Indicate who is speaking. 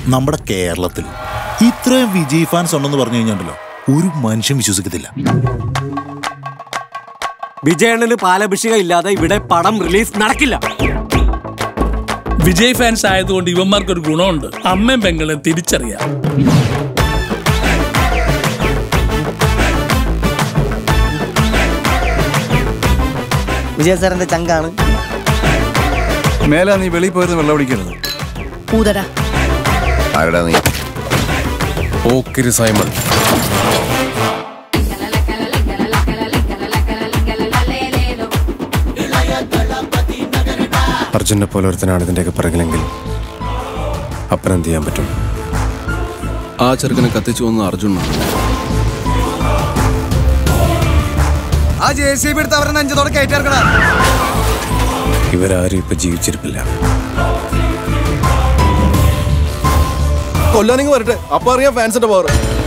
Speaker 1: നമ്മുടെ കേരളത്തിൽ ഇത്രയും വിജയ് ഫാൻസ് ഉണ്ടെന്ന് പറഞ്ഞു കഴിഞ്ഞാണ്ടല്ലോ ഒരു മനുഷ്യൻ വിശ്വസിക്കത്തില്ല
Speaker 2: വിജയണ്ണന് പാലഭിഷേകം ഇല്ലാതെ ഇവിടെ പടം റിലീസ് നടക്കില്ല
Speaker 3: വിജയ് ഫാൻസ് ആയതുകൊണ്ട് ഇവന്മാർക്ക് ഒരു ഗുണമുണ്ട് അമ്മയും പെങ്ങളെ തിരിച്ചറിയാം
Speaker 4: വിജയ സാറിന്റെ ചങ്കാണ്
Speaker 5: മേലാ നീ വെളിയിൽ പോയത് വെള്ളം അടിക്കരുത്
Speaker 6: ഊതര
Speaker 5: ആരടാ നീ
Speaker 7: ഓക്കിരി സൈമൺ അർജുനെ പോലെ ഒരുത്തനാണ് ഇതിന്റെയൊക്കെ പിറകിലെങ്കിൽ അപ്പനെന്ത് ചെയ്യാൻ പറ്റും
Speaker 8: ആ ചെറുക്കനെ കത്തിച്ചു വന്ന അർജുനാണ്
Speaker 5: ആ ജെ സി ബി എടുത്ത് അവരെ നെഞ്ചതോടെ കയറ്റിറക്കണ
Speaker 7: ഇവരാരും ഇപ്പൊ ജീവിച്ചിരിപ്പില്ല
Speaker 5: കൊല്ലാനിങ് വരട്ടെ അപ്പൊ അറിയാം ഫാൻസിന്റെ പവർ